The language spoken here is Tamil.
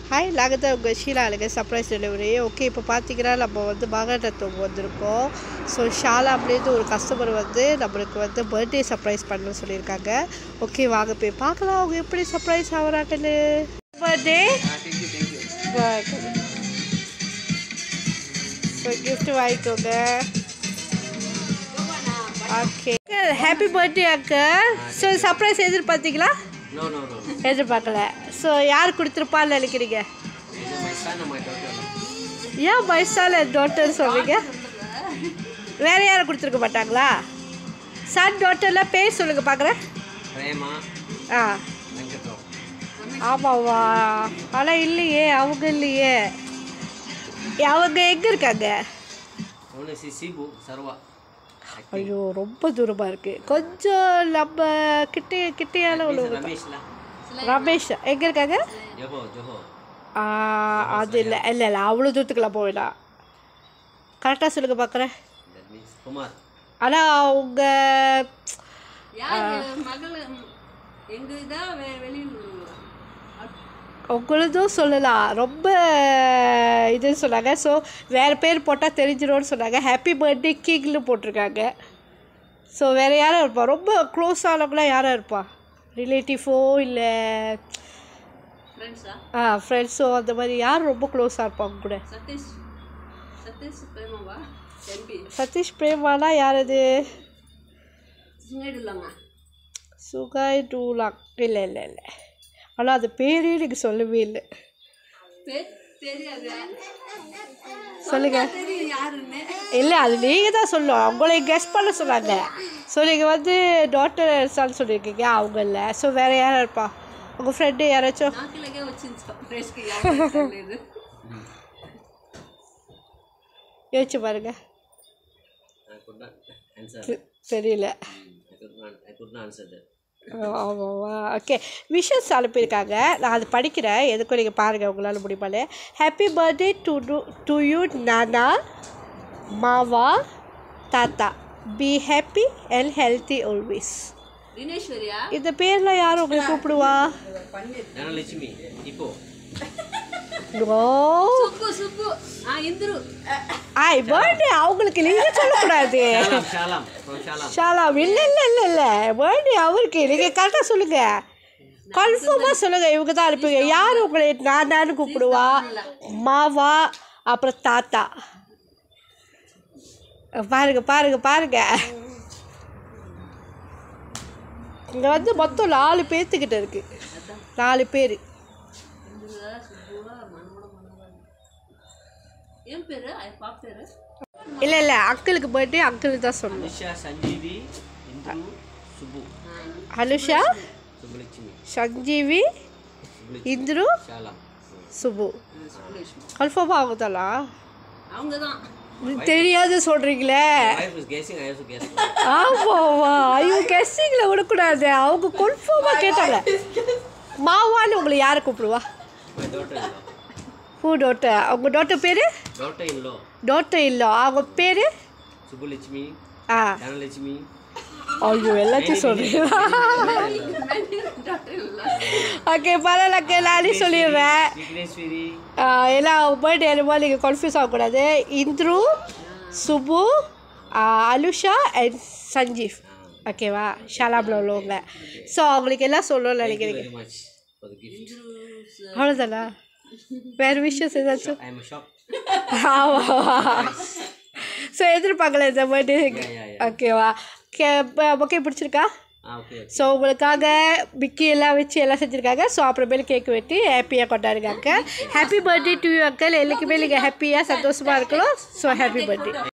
ஹாய் நாங்கள் தான் உங்கள் ஷீலா அழகு சர்ப்ரைஸ் டெலிவரி ஓகே இப்போ பார்த்தீங்கன்னா நம்ம வந்து மகாநத்தம் வந்திருக்கோம் ஸோ ஷாலாப்லேருந்து ஒரு கஸ்டமர் வந்து நம்மளுக்கு வந்து பர்த்டே சர்ப்ரைஸ் பண்ணணும்னு சொல்லியிருக்காங்க ஓகே வாங்க போய் பார்க்கலாம் அவங்க எப்படி சர்ப்ரைஸ் ஆகிறாங்கன்னு பர்த்டே ஸோ gift வாங்கிக்கோங்க okay happy birthday uncle so surprise எதிர்பார்த்தீங்களா No, no, no. எதிர்பார்க்கல ஸோ யார் கொடுத்துருப்பான்னு நினைக்கிறீங்க This is my son and my daughter. ஏன் மைசால டாட்டர் சொல்றீங்க வேற யாரும் கொடுத்துருக்க மாட்டாங்களா சன் டாட்டர்லாம் பேர் சொல்லுங்க பார்க்குறேன் Prema, ஆ Venkatrao. ஆமாவா ஆனால் இல்லையே அவங்க இல்லையே அவங்க எங்கே இருக்காங்க One is Sibu, Sarva. ஐயோ ரொம்ப தூரமாக இருக்குது கொஞ்சம் நம்ம கிட்டே கிட்டையான This is உள்ளவங்க Ramesh lah. ரமேஷ் எங்கே இருக்காங்க Johor, Johor. ஆ, அது இல்லை இல்லை இல்லை அவ்வளோ தூரத்துக்குலாம் போக வேண்டாம் கரெக்டாக சொல்லுங்க பார்க்குறேன் That means Kumar. ஆனால் அவங்க யார் மகள் எங்க இதான் வெ- வெளியூர் உங்களுதும் சொல்லலாம் ரொம்ப இதுன்னு சொன்னாங்க ஸோ வேறு பேர் போட்டால் தெரிஞ்சிடும்னு சொன்னாங்க ஹாப்பி பர்த்டே கிங்னு போட்டிருக்காங்க ஸோ வேறு யாரும் இருப்பா ரொம்ப க்ளோஸ் ஆனவங்களாம் யாரும் இருப்பா ரிலேட்டிவோ இல்லை ஃப்ரெண்ட்ஸா ஆ ஃப்ரெண்ட்ஸோ அந்த மாதிரி யார் ரொம்ப க்ளோஸாக இருப்பாங்க கூட சதீஷ் சதீஷ் பிரேமாவா எம்பி சதீஷ் பிரேமானா யார் அது சிங்கேடு இல்லைங்க சுகாய் டூலாக் இல்லை இல்லை இல்லை ஆனால் அது பேரே எனக்கு சொல்லவே இல்லை பேர் தெரியாது சொல்லுங்க தெரியும் யாருன்னு இல்லை அது நீங்கள் தான் சொல்லணும் உங்களை கெஸ்ட் பண்ண சொன்னாங்க ஸோ நீங்கள் வந்து டாக்டர் சார் சொல்லியிருக்கீங்க அவங்க இல்லை ஸோ வேறு யாரும் இருப்பா உங்கள் ஃப்ரெண்டு யாராச்சும் நாக்கிலக்கே வச்சுருச்சோம் ஃப்ரெஷ்க்கு யாரும் இது யோசிச்சு பாருங்க I could not answer. தெரியல I could not, I could not answer that. ஆமாவா ஓகே விஷஸ் அனுப்பியிருக்காங்க நான் அது படிக்கிறேன் எதுக்கும் நீங்கள் பாருங்கள் உங்களால் முடியுமாலே happy birthday to to to you நானா மாவா தாத்தா be happy and healthy always தினேஸ்வரியா இந்த பேரில் யார் உங்களை கூப்பிடுவா Dhanalakshmi, Ipo. ஓ சுப்பு சுப்பு ஆ இந்துரு ஆய் பர்த்டே அவங்களுக்கு நீங்கள் சொல்லக்கூடாது Shalam, Shalam. From Shalam. ஷாலா இல்லை இல்லை இல்லை இல்லை பர்த்டே அவருக்கு நீங்கள் கரெக்டாக சொல்லுங்கள் கன்ஃபார்மாக சொல்லுங்கள் இவங்க தான் அனுப்புங்க யார் உங்களை நான் தான் கூப்பிடுவா மாவா அப்புறம் தாத்தா பாருங்க பாருங்க பாருங்க இங்கே வந்து மொத்தம் நாலு பேர்த்துக்கிட்ட இருக்கு நாலு பேர் இந்துரா சுப்புவா மனோட மனோகரன் என் பேரு அது பாப் பேரு இல்லை இல்லை அங்கிளுக்கு பர்த்டே அங்கிள் தான் சொல்லணும் Anisha, Sanjeevi, Indru, Subbu. Anusha Subbalakshmi. Sanjeevi இந்துரு Shalam. சுபு சுப்புலட்சுமி கன்ஃபார்மாக அவங்க தானா அவங்க தான் தெரியாது சொல்கிறீங்களே Wife is guessing, I also guess. ஆமாவா ஐயோ கெஸ்டிங்கில் விடக்கூடாது அவங்க கன்ஃபார்மாக கேட்டாங்க மாவான்னு உங்களை யாரை கூப்பிடுவா My daughter-in-law. ஹூ டாட்டர் அவங்க டாட்டர் பேர் Daughter-in-law. டாட்டர் இல்லை அவங்க பேர் Subbalakshmi, ஆ Dhanalakshmi. ஐயோ எல்லாத்தையும் சொல்கிறீங்களா டாக்டர் இல்லை ஓகே பரவாயில்ல நானே சொல்லிடுறேன் Vigneshwari. ஆ, எல்லாம் பர்த்டே என்னமோ நீங்கள் கன்ஃபியூஸ் ஆகக்கூடாது இந்துரு சுபு ஆ, அனுஷா அண்ட் சஞ்சீவ் ஓகேவா ஷாலாமில் உள்ளவங்க ஸோ அவங்களுக்கு எல்லாம் சொல்லணும்னு Thank you நினைக்கிறீங்க very much for the gift. அவ்வளோதானா வேறு விஷயம் ஏதாச்சும் I am shocked. ஆமாவா ஸோ எதிர்பார்க்கல இந்த பர்த்டே Yeah, yeah, yeah. ஓகேவா கே ஓகே பிடிச்சிருக்கா Ah, okay. okay. ஸோ உங்களுக்காக பிக்கி எல்லாம் வச்சு எல்லாம் செஞ்சுருக்காங்க ஸோ அப்புறமேல கேக் வெட்டி ஹாப்பியாக கொண்டாடுங்க ஹாப்பி பர்த்டே டு யூ அக்கல் எல்லாருக்குமே நீங்கள் ஹாப்பியாக சந்தோஷமாக இருக்கணும் ஸோ ஹாப்பி பர்த்டே